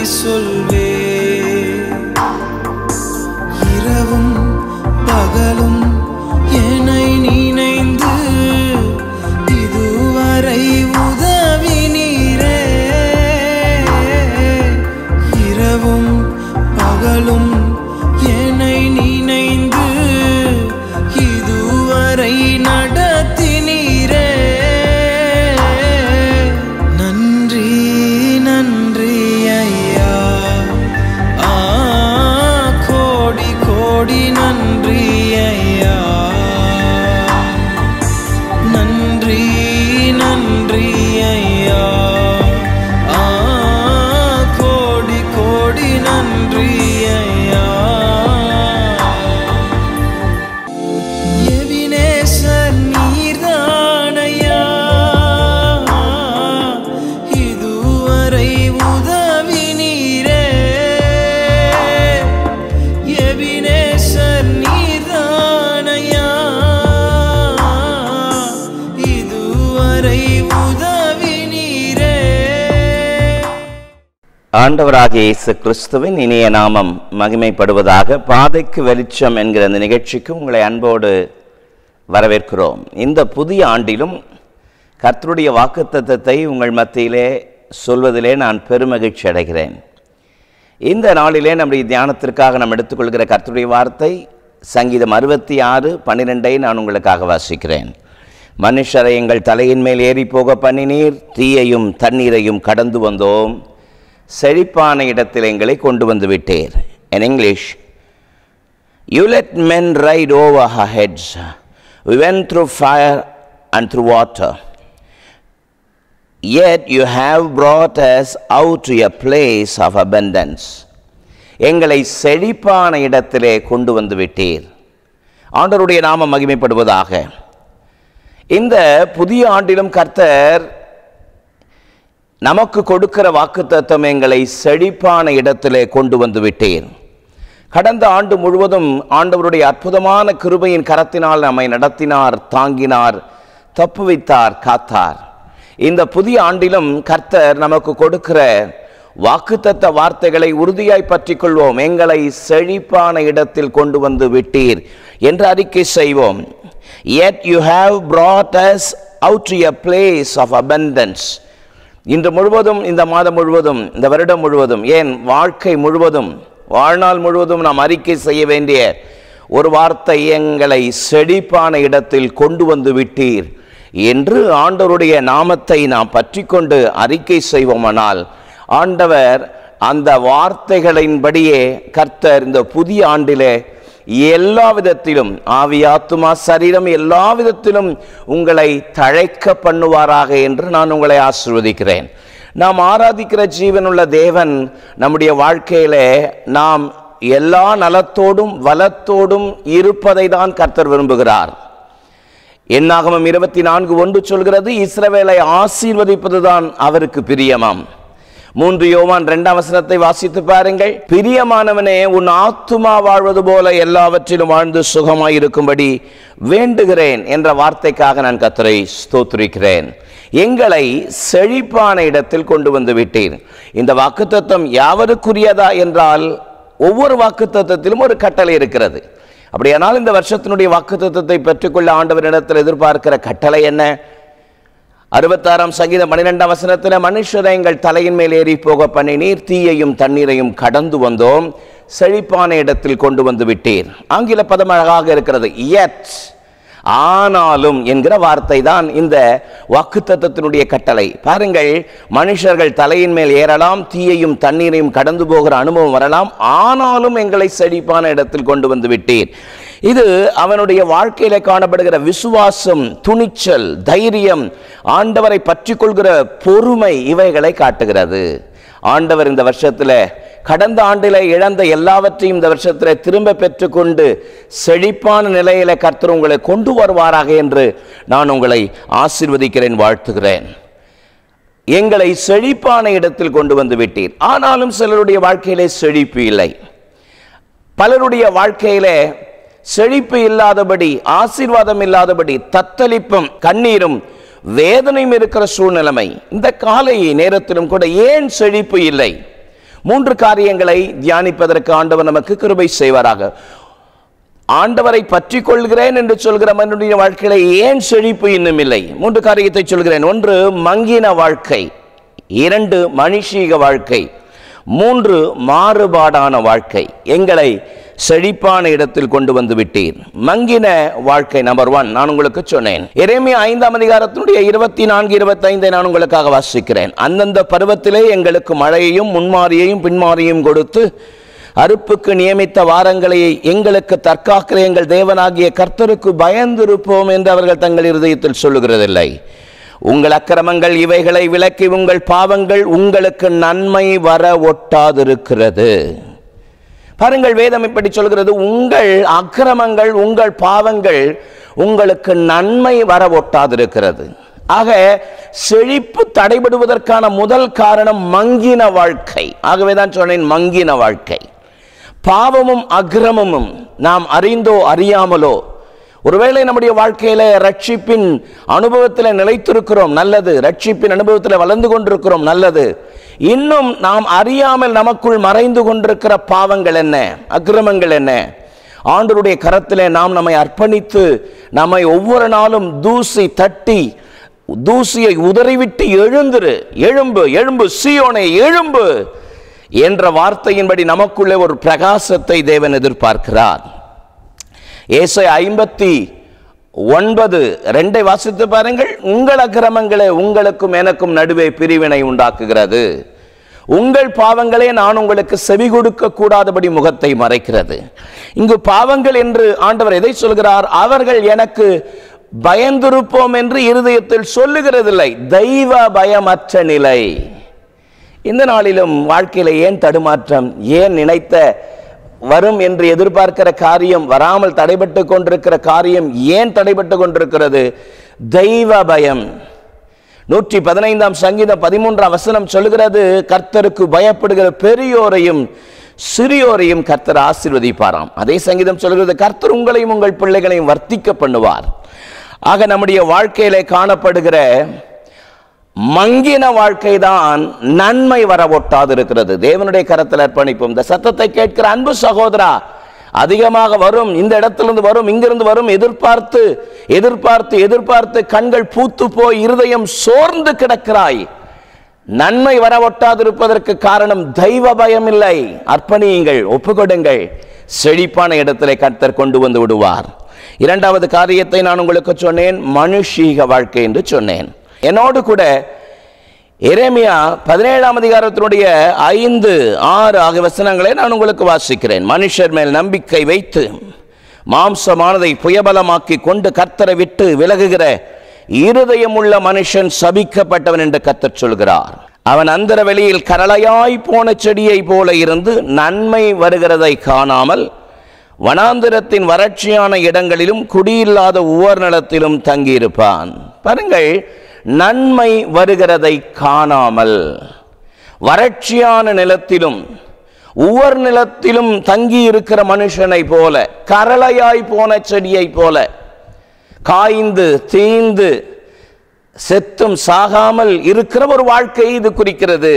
சொல்வே இரவும் பகலும் என்னை நினைந்து இதுவரை உதவி நீரே இரவும் பகலும் என்னை நினைந்து இதுவரை நடத்தினீரே நன்றி நன்றி ஐயா ஆ கோடி கோடி நன்றி ஐயா நன்றி நன்றி ஐயா ஆ கோடி கோடி நன்றி ஐயா எவினேசர் நீர்தானையா இதுவரை உதவி நீரே எவினேசர் நீர்தானையா இதுவரை உதவி நீரே ஆண்டவராகிய இயேசு கிறிஸ்துவின் இனிய நாமம் மகிமைப்படுவதாக பாதைக்கு வெளிச்சம் என்கிற இந்த நிகழ்ச்சிக்கு உங்களை அன்போடு வரவேற்கிறோம் இந்த புதிய ஆண்டிலும் கர்த்தருடைய வாக்குத்தத்தத்தை உங்கள் மத்தியிலே சொல்வதிலே நான் பெருமகிழ்ச்சி அடைகிறேன் இந்த நாளிலே நம்முடைய தியானத்திற்காக நாம் எடுத்துக்கொள்கிற கர்த்தருடைய வார்த்தை சங்கீதம் அறுபத்தி ஆறு பன்னிரெண்டை நான் உங்களுக்காக வாசிக்கிறேன் மனுஷரை எங்கள் தலையின் மேல் ஏறி போக பண்ணினீர் தீயையும் தண்ணீரையும் கடந்து வந்தோம் செழிப்பான இடத்தில் எங்களை கொண்டு வந்து விட்டீர் in English You let men ride over our heads. We went through fire and through water. Yet you have brought us out to a place of abundance. எங்களை செழிப்பான இடத்திலே கொண்டு வந்து விட்டீர் ஆண்டவருடைய நாமம் மகிமைப்படுவதாக இந்த புதிய ஆண்டிலும் கர்த்தர் நமக்கு கொடுக்கிற வாக்குத்தத்தம் எங்களை செழிப்பான இடத்திலே கொண்டு வந்து விட்டீர் கடந்த ஆண்டு முழுவதும் ஆண்டவருடைய அற்புதமான கிருபையின் கரத்தினால் நம்மை நடத்தினார் தாங்கினார் தப்புவித்தார் காத்தார் இந்த புதிய ஆண்டிலும் கர்த்தர் நமக்கு கொடுக்கிற வாக்குத்தத்த வார்த்தைகளை உறுதியாய் பற்றிக் கொள்வோம் எங்களை செழிப்பான இடத்தில் கொண்டு வந்து விட்டீர் என்று அறிக்கை செய்வோம் yet you have brought us out to a place of abundance இன்று முழுவதும் இந்த மாதம் முழுவதும் இந்த வருடம் முழுவதும் ஏன் வாழ்க்கை முழுவதும் வாழ்நாள் முழுவதும் நாம் அறிக்கை செய்ய வேண்டிய ஒரு வார்த்தை எங்களை செழிப்பான இடத்தில் கொண்டு வந்து விட்டீர் என்று ஆண்டவருடைய நாமத்தை நாம் பற்றிக்கொண்டு அறிக்கை செய்வோமானால் ஆண்டவர் அந்த வார்த்தைகளின்படியே கர்த்தர் இந்த புதிய ஆண்டிலே எல்லா விதத்திலும் ஆவி ஆத்துமா சரீரம் எல்லா விதத்திலும் உங்களை தழைக்க பண்ணுவாராக என்று நான் உங்களை ஆசிர்வதிக்கிறேன் நாம் ஆராதிக்கிற ஜீவனுள்ள தேவன் நம்முடைய வாழ்க்கையிலே நாம் எல்லா நலத்தோடும் வளத்தோடும் இருப்பதை தான் கர்த்தர் விரும்புகிறார் என்னாகமம் இருபத்தி நான்கு ஒன்று சொல்கிறது இஸ்ரவேலை ஆசீர்வதிப்பதுதான் அவருக்கு பிரியமாம் மூன்று யோவான் இரண்டாம் வசனத்தை வாசித்து பாருங்கள் பிரியமானவனே உன் ஆத்துமா வாழ்வது போல எல்லாவற்றிலும் வாழ்ந்து சுகமாயிருக்கும்படி வேண்டுகிறேன் என்ற வார்த்தைக்காக நான் கத்தரை ஸ்தோத்திரிக்கிறேன் எங்களை செழிப்பான இடத்தில் கொண்டு வந்து விட்டீர் இந்த வாக்குத்தத்தம் யாவருக்குரியதா என்றால் ஒவ்வொரு வாக்குத்தத்தத்திலும் ஒரு கட்டளை இருக்கிறது அப்படியானால் இந்த வருஷத்தினுடைய வாக்குத்தத்தத்தை பெற்றுக்கொள்ள ஆண்டவரிடத்தில் எதிர்பார்க்கிற கட்டளை என்ன அறுபத்தாறாம் சங்கீதம் பன்னிரெண்டாம் வசனத்தில் மனுஷரை எங்கள் தலையின் மேல் ஏறி போக பண்ணி நீர் தீயையும் தண்ணீரையும் கடந்து வந்தோம் செழிப்பான இடத்தில் கொண்டு வந்து விட்டீர் ஆங்கில பதம் அழகாக இருக்கிறது yet ஆனாலும் என்கிற வார்த்தை தான் இந்த வாக்குத்தத்தத்தினுடைய கட்டளை பாருங்கள் மனுஷர்கள் தலையின் மேல் ஏறலாம் தீயையும் தண்ணீரையும் கடந்து போகிற அனுபவம் வரலாம் ஆனாலும் எங்களை செழிப்பான இடத்தில் கொண்டு வந்து விட்டீர் இது அவனுடைய வாழ்க்கையில காணப்படுகிற விசுவாசம் துணிச்சல் தைரியம் ஆண்டவரை பற்றி கொள்கிற பொறுமை இவைகளை காட்டுகிறது ஆண்டவர் இந்த வருஷத்துல கடந்த ஆண்டில இழந்த எல்லாவற்றையும் இந்த வருஷத்துல திரும்ப பெற்றுக்கொண்டு செழிப்பான நிலையில கர்த்தர் உங்களை கொண்டு வருவாராக என்று நான் உங்களை ஆசீர்வதிக்கிறேன் வாழ்த்துகிறேன் எங்களை செழிப்பான இடத்தில் கொண்டு வந்து விட்டீர் ஆனாலும் சிலருடைய வாழ்க்கையிலே செழிப்பு இல்லை பலருடைய வாழ்க்கையிலே செழிப்பு இல்லாதபடி ஆசீர்வாதம் இல்லாதபடி தத்தளிப்பும் கண்ணீரும் வேதனையும் இருக்கிற சூழ்நிலைமை இந்த காலை நேரத்திலும் கூட ஏன் செழிப்பு இல்லை மூன்று காரியங்களை தியானிப்பதற்கு ஆண்டவர் நமக்கு கிருபை செய்வாராக ஆண்டவரை பற்றி கொள்கிறேன் என்று சொல்கிற மனுடைய வாழ்க்கையில ஏன் செழிப்பு இன்னும் இல்லை மூன்று காரியத்தை சொல்கிறேன் ஒன்று மங்கின வாழ்க்கை இரண்டு மனுஷீக வாழ்க்கை மூன்று மாறுபாடான வாழ்க்கை எங்களை செழிப்பான இடத்தில் கொண்டு வந்து விட்டீர் மங்கின வாழ்க்கை நம்பர் ஒன் நான் உங்களுக்கு சொன்னேன் எரேமியா ஐந்தாம் அதிகாரத்தினுடைய இருபத்தி நான்கு இருபத்தைந்தை நான் உங்களுக்காக வாசிக்கிறேன் அந்தந்த பருவத்திலே எங்களுக்கு மழையையும் முன்மாறியையும் பின்மாறியும் கொடுத்து அறுப்புக்கு நியமித்த வாரங்களை எங்களுக்கு தற்காக்கிற எங்கள் தேவனாகிய கர்த்தருக்கு பயந்திருப்போம் என்று அவர்கள் தங்கள் இருதயத்தில் சொல்லுகிறதில்லை உங்கள் அக்கிரமங்கள் இவைகளை விலக்கி உங்கள் பாவங்கள் உங்களுக்கு நன்மை வர ஒட்டாதிருக்கிறது பாருங்கள் வேதம் இப்படி சொல்கிறது உங்கள் அக்கிரமங்கள் உங்கள் பாவங்கள் உங்களுக்கு நன்மை வர ஒட்டாதிருக்கிறது ஆக செழிப்பு தடைபடுவதற்கான முதல் காரணம் மங்கின வாழ்க்கை ஆகவே தான் சொன்னேன் மங்கின வாழ்க்கை பாவமும் அக்கிரமமும் நாம் அறிந்தோ அறியாமலோ ஒருவேளை நம்முடைய வாழ்க்கையில ரட்சிப்பின் அனுபவத்தில் நிலைத்திருக்கிறோம் நல்லது ரட்சிப்பின் அனுபவத்தில் வளர்ந்து கொண்டிருக்கிறோம் நல்லது இன்னும் நாம் அறியாமல் நமக்குள் மறைந்து கொண்டிருக்கிற பாவங்கள் என்ன அக்கிரமங்கள் என்ன ஆண்டருடைய கரத்திலே நாம் நம்மை அர்ப்பணித்து நம்மை ஒவ்வொரு நாளும் தூசி தட்டி தூசியை உதறிவிட்டு எழுந்துரு எழும்பு எழும்பு சீயோனை எழும்பு என்ற வார்த்தையின்படி நமக்குள்ளே ஒரு பிரகாசத்தை தேவன் எதிர்பார்க்கிறார் ஏசை ஐம்பத்தி ஒன்பது ரெண்டை வாசித்து பாருங்கள் உங்கள் அக்கிரமங்களே உங்களுக்கும் எனக்கும் நடுவே பிரிவினை உண்டாக்குகிறது உங்கள் பாவங்களே நான் உங்களுக்கு செவி கொடுக்க கூடாதபடி முகத்தை மறைக்கிறது இங்கு பாவங்கள் என்று ஆண்டவர் எதை சொல்கிறார் அவர்கள் எனக்கு பயந்திருப்போம் என்று இருதயத்தில் சொல்லுகிறதில்லை தெய்வ பயமற்ற நிலை இந்த நாளிலும் வாழ்க்கையில ஏன் தடுமாற்றம் ஏன் நினைத்த வரும் என்று எதிர்பார்க்கிற காரியம் வராமல் தடைபட்டு கொண்டிருக்கிற காரியம் ஏன் தடைபட்டு கொண்டிருக்கிறது தெய்வ பயம் நூற்றி பதினைந்தாம் சங்கீதம் பதிமூன்றாம் வசனம் சொல்லுகிறது கர்த்தருக்கு பயப்படுகிற பெரியோரையும் சிறியோரையும் கர்த்தர் ஆசீர்வதிப்பாராம் அதே சங்கீதம் சொல்கிறது கர்த்தர் உங்களையும் உங்கள் பிள்ளைகளையும் வர்த்திக்க பண்ணுவார் ஆக நம்முடைய வாழ்க்கையிலே காணப்படுகிற மங்கின வாழ்க்கை தான் நன்மை வர ஒட்டாது இருக்கிறது தேவனுடைய கரத்தில் அர்ப்பணிப்போம் இந்த சத்தத்தை கேட்கிற அன்பு சகோதரா அதிகமாக வரும் இந்த இடத்திலிருந்து வரும் இங்கிருந்து வரும் எதிர்பார்த்து எதிர்பார்த்து எதிர்பார்த்து கண்கள் பூத்து போய் இருதயம் சோர்ந்து கிடக்கிறாய் நன்மை வர ஒட்டாதிருப்பதற்கு காரணம் தெய்வ பயம் இல்லை அர்ப்பணியுங்கள் ஒப்புக்கொடுங்கள் செழிப்பான இடத்திலே கர்த்தர் கொண்டு வந்து விடுவார் இரண்டாவது காரியத்தை நான் உங்களுக்கு சொன்னேன் மனுஷீக வாழ்க்கை என்று சொன்னேன் என்னோடு கூட எரேமியா பதினேழாம் அதிகாரத்தினுடைய ஐந்து ஆறு ஆகிய வசனங்களை நான் உங்களுக்கு வாசிக்கிறேன் மனுஷர் மேல் நம்பிக்கை வைத்து மாம்சமானதை புயபலமாக்கி கொண்டு கர்த்தரை விட்டு விலகுகிற இருதயமுள்ள மனுஷன் சபிக்கப்பட்டவன் என்று கர்த்தர் சொல்கிறார் அவன் அந்தர வெளியில் கரளையாய் போன செடியை போல இருந்து நன்மை வருகிறதை காணாமல் வனாந்திரத்தின் வறட்சியான இடங்களிலும் குடியில்லாத உவர் நிலத்திலும் தங்கியிருப்பான் பாருங்கள் நன்மை வருகிறதை காணாமல் வறட்சியான நிலத்திலும் உவர் நிலத்திலும் தங்கி இருக்கிற மனுஷனை போல கரளையாய் போன செடியை போல காய்ந்து தீந்து செத்தும் சாகாமல் இருக்கிற ஒரு வாழ்க்கை இது குறிக்கிறது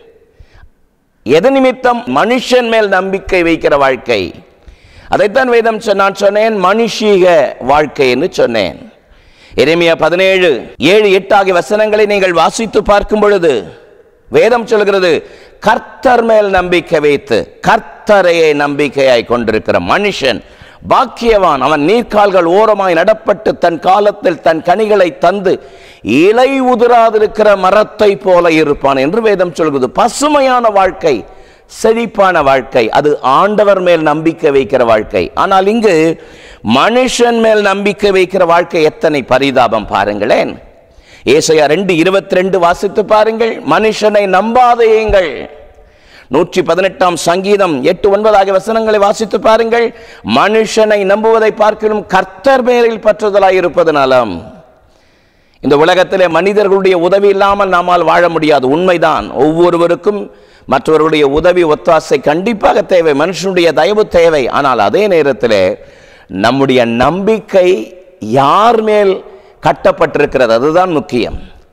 எது நிமித்தம் மனுஷன் மேல் நம்பிக்கை வைக்கிற வாழ்க்கை அதைத்தான் வேதம் சொ- நான் சொன்னேன் மனுஷீக வாழ்க்கை என்று சொன்னேன் எரேமியா பதினேழு ஏழு எட்டு ஆகிய வசனங்களை நீங்கள் வாசித்து பார்க்கும் பொழுது வேதம் சொல்கிறது கர்த்தர் மேல் நம்பிக்கை வைத்து கர்த்தரையே நம்பிக்கையாய் கொண்டிருக்கிற மனுஷன் பாக்கியவான் அவன் நீர்க்கால்கள் ஓரமாய் நடப்பட்டு தன் காலத்தில் தன் கனிகளை தந்து இலை உதிராதிருக்கிற மரத்தை போல இருப்பான் என்று வேதம் சொல்கிறது பசுமையான வாழ்க்கை செழிப்பான வாழ்க்கை அது ஆண்டவர் மேல் நம்பிக்கை வைக்கிற வாழ்க்கை ஆனால் இங்கு மனுஷன் மேல் நம்பிக்கை வைக்கிற வாழ்க்கை எத்தனை பரிதாபம் பாருங்களேன் ஏசையா ரெண்டு இருபத்தி ரெண்டு வாசித்து பாருங்கள் மனுஷனை நம்பாதேயுங்கள் நூற்றி பதினெட்டாம் சங்கீதம் எட்டு ஒன்பது ஆகிய வசனங்களை வாசித்து பாருங்கள் மனுஷனை நம்புவதை பார்க்கணும் கர்த்தர் பேரில் பற்றுதலாய் இருப்பது நலம் இந்த உலகத்திலே மனிதர்களுடைய உதவி இல்லாமல் நாமால் வாழ முடியாது உண்மைதான் ஒவ்வொருவருக்கும் மற்றவர்களுடைய உதவி ஒத்தாசை கண்டிப்பாக தேவை மனுஷனுடைய தயவு தேவை ஆனால் அதே நேரத்தில் நம்முடைய நம்பிக்கை யார் மேல் கட்டப்பட்டிருக்கிறது அதுதான் முக்கியம்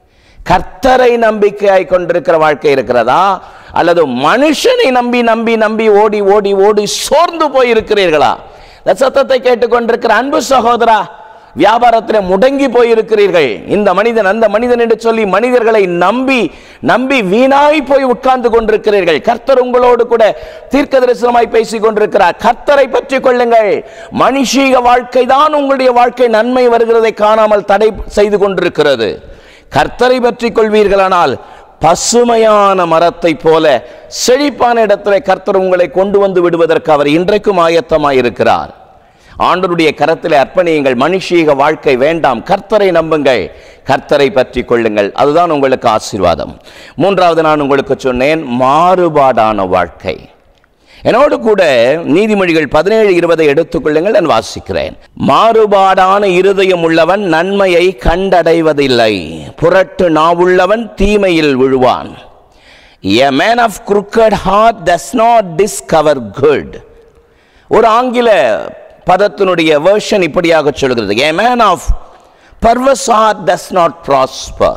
கர்த்தரை நம்பிக்கையாய் கொண்டிருக்கிற வாழ்க்கை இருக்கிறதா அல்லது மனுஷனை நம்பி நம்பி நம்பி ஓடி ஓடி ஓடி சோர்ந்து போய் இருக்கிறீர்களா இந்த சத்தத்தை கேட்டுக்கொண்டிருக்கிற அன்பு சகோதரா வியாபாரத்தில் முடங்கி போயிருக்கிறீர்கள் இந்த மனிதன் அந்த மனிதன் என்று சொல்லி மனிதர்களை நம்பி நம்பி வீணாய் போய் உட்கார்ந்து கொண்டிருக்கிறீர்கள் கர்த்தர் உங்களோடு கூட தீர்க்க தரிசனமாய் பேசிக் கொண்டிருக்கிறார் கர்த்தரை பற்றி கொள்ளுங்கள் மனுஷீக வாழ்க்கை தான் உங்களுடைய வாழ்க்கை நன்மை வருகிறதை காணாமல் தடை செய்து கொண்டிருக்கிறது கர்த்தரை பற்றி கொள்வீர்களானால் பசுமையான மரத்தை போல செழிப்பான இடத்துல கர்த்தர் உங்களை கொண்டு வந்து விடுவதற்கு அவர் இன்றைக்கும் ஆயத்தமாயிருக்கிறார் ஆண்டருடைய கரத்தில் அர்ப்பணியுங்கள் மனுஷீக வாழ்க்கை வேண்டாம் கர்த்தரை நம்புங்கள் கர்த்தரை பற்றி கொள்ளுங்கள் அதுதான் உங்களுக்கு ஆசீர்வாதம் மூன்றாவது நான் உங்களுக்கு சொன்னேன் மாறுபாடான வாழ்க்கை என்னோடு கூட நீதிமொழிகள் பதினேழு இருபதை எடுத்துக்கொள்ளுங்கள் நான் வாசிக்கிறேன் மாறுபாடான இருதயம் உள்ளவன் நன்மையை கண்டடைவதில்லை புரட்டு நாவுள்ளவன் தீமையில் விழுவான் A man of crooked heart does not discover good. ஒரு ஆங்கில பதத்தினுடைய வேர்ஷன் இப்படியாக சொல்கிறது A man of perverse heart does not prosper.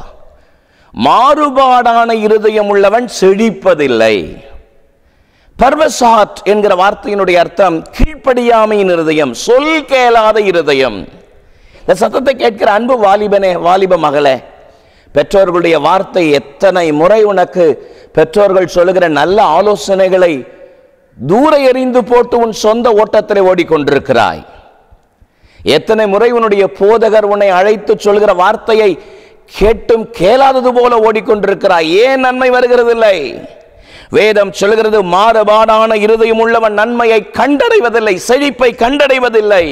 மாறுபாடான இருதயம் உள்ளவன் செழிப்பதில்லை பர்வசாட் என்கிற வார்த்தையினுடைய அர்த்தம் கீழ்ப்படியாமையின் இருதயம் சொல் கேளாத இருதயம் இந்த சத்தத்தை கேட்கிற அன்பு வாலிபனே வாலிப மகளே பெற்றோர்களுடைய வார்த்தை எத்தனை முறை உனக்கு பெற்றோர்கள் சொல்லுகிற நல்ல ஆலோசனைகளை தூர எறிந்து போட்டு உன் சொந்த ஓட்டத்தில் ஓடிக்கொண்டிருக்கிறாய் எத்தனை முறை உன்னுடைய போதகர் உன்னை அழைத்து சொல்கிற வார்த்தையை கேட்டும் கேளாதது போல ஓடிக்கொண்டிருக்கிறாய் ஏன் நன்மை வருகிறதில்லை வேதம் சொல்கிறது மாறுபாடான இருதயம் உள்ளவன் நன்மையை கண்டடைவதில்லை செழிப்பை கண்டடைவதில்லை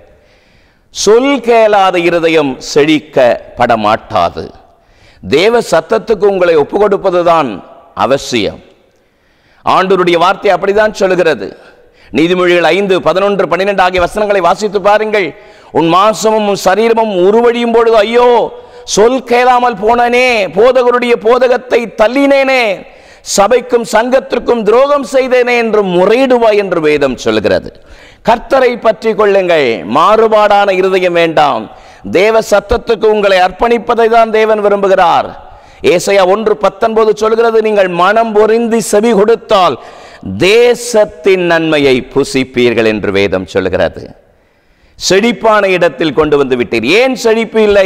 சொல் கேளாத இருதயம் செழிக்கப்பட மாட்டாது தேவ சத்தத்துக்கு உங்களை ஒப்பு கொடுப்பதுதான் அவசியம் ஆண்டவருடைய வார்த்தை அப்படிதான் சொல்லுகிறது நீதிமொழிகள் ஐந்து பதினொன்று பன்னிரெண்டு ஆகிய வசனங்களை வாசித்து பாருங்கள் உன் மாசமும் உன் சரீரமும் உருவழியும் பொழுது ஐயோ சொல் கேளாமல் போனனே போதகருடைய போதகத்தை தள்ளினேனே சபைக்கும் சங்கத்திற்கும் துரோகம் செய்தேனே என்று முறையிடுவாய் என்று வேதம் சொல்கிறது கர்த்தரை பற்றி கொள்ளுங்கள் மாறுபாடான இருதயம் வேண்டாம் தேவ சத்தத்துக்கு உங்களை அர்ப்பணிப்பதை தான் தேவன் விரும்புகிறார் ஏசையா ஒன்று பத்தொன்பது சொல்கிறது நீங்கள் மனம் பொருந்தி செவி கொடுத்தால் தேசத்தின் நன்மையை புசிப்பீர்கள் என்று வேதம் சொல்கிறது செழிப்பான இடத்தில் கொண்டு வந்து விட்டீர் ஏன் செழிப்பு இல்லை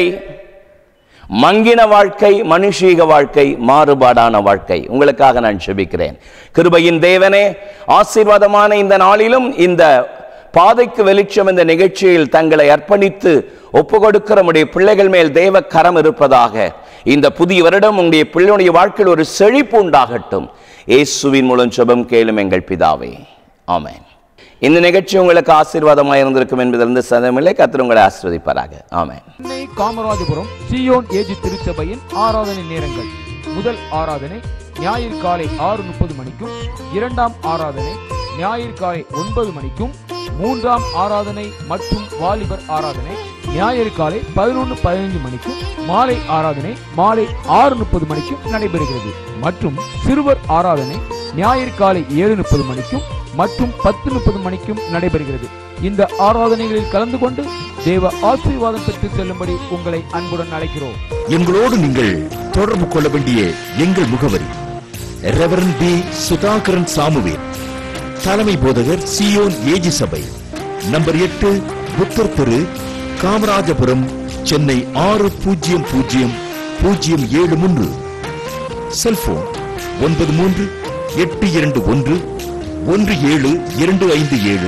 மங்கின வாழ்க்கை மனுஷீக வாழ்க்கை மாறுபாடான வாழ்க்கை உங்களுக்காக நான் செபிக்கிறேன் கிருபையின் தேவனே ஆசீர்வாதமான இந்த நாளிலும் இந்த பாதைக்கு வெளிச்சம் இந்த நிகழ்ச்சியில் தங்களை அர்ப்பணித்து ஒப்பு கொடுக்கிற உடைய பிள்ளைகள் மேல் தேவ கரம் இருப்பதாக இந்த புதிய வருடம் உங்களுடைய பிள்ளையுடைய வாழ்க்கையில் ஒரு செழிப்பு உண்டாகட்டும் இயேசுவின் மூலம் ஜெபம் கேளும் எங்கள் பிதாவே ஆமென் இந்த நிகழ்ச்சி உங்களுக்கு ஆசீர்வாதமாக இருந்திருக்கும் என்பதிலிருந்து சதமில்லை கத்திர உங்களை ஆசீர்வதிப்பாராக amen Chennai Kamarajapuram Zion AG திருச்சபையின் ஆராதனை நேரங்கள் முதல் ஆராதனை ஞாயிறு காலை ஆறு முப்பது மணிக்கும் இரண்டாம் ஆராதனை ஞாயிறு காலை ஒன்பது மணிக்கும் மூன்றாம் ஆராதனை மற்றும் வாலிபர் ஆராதனை ஞாயிறு காலை பதினொன்று பதினைந்து மணிக்கும் மாலை ஆராதனை மாலை ஆறு முப்பது மணிக்கும் நடைபெறுகிறது மற்றும் சிறுவர் ஆராதனை ஞாயிறு காலை ஏழு முப்பது மணிக்கும் மற்றும் பத்து முப்பது மணிக்கும் நடைபெறுகிறது இந்த ஆராதனைகளில் கலந்து கொண்டு தேவ ஆசீர்வாதம் பெற்று செல்லும்படி உங்களை அன்புடன் அழைக்கிறோம் எங்களோடு நீங்கள் தொடர்பு கொள்ள வேண்டிய எங்கள் முகவரி ரெவரன் பி சுதாகரன் சாமுவேல் தலைமை போதகர் சியோன் ஏஜி சபை நம்பர் எட்டு புத்தர் தெரு காமராஜபுரம் சென்னை ஆறு பூஜ்ஜியம் பூஜ்ஜியம் பூஜ்ஜியம் ஏழு மூன்று செல்போன் ஒன்பது மூன்று எட்டு இரண்டு ஒன்று ஒன்று ஏழு இரண்டு ஐந்து ஏழு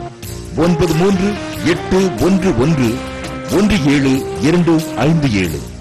ஒன்பது மூன்று எட்டு ஒன்று ஒன்று ஒன்று ஏழு இரண்டு ஐந்து ஏழு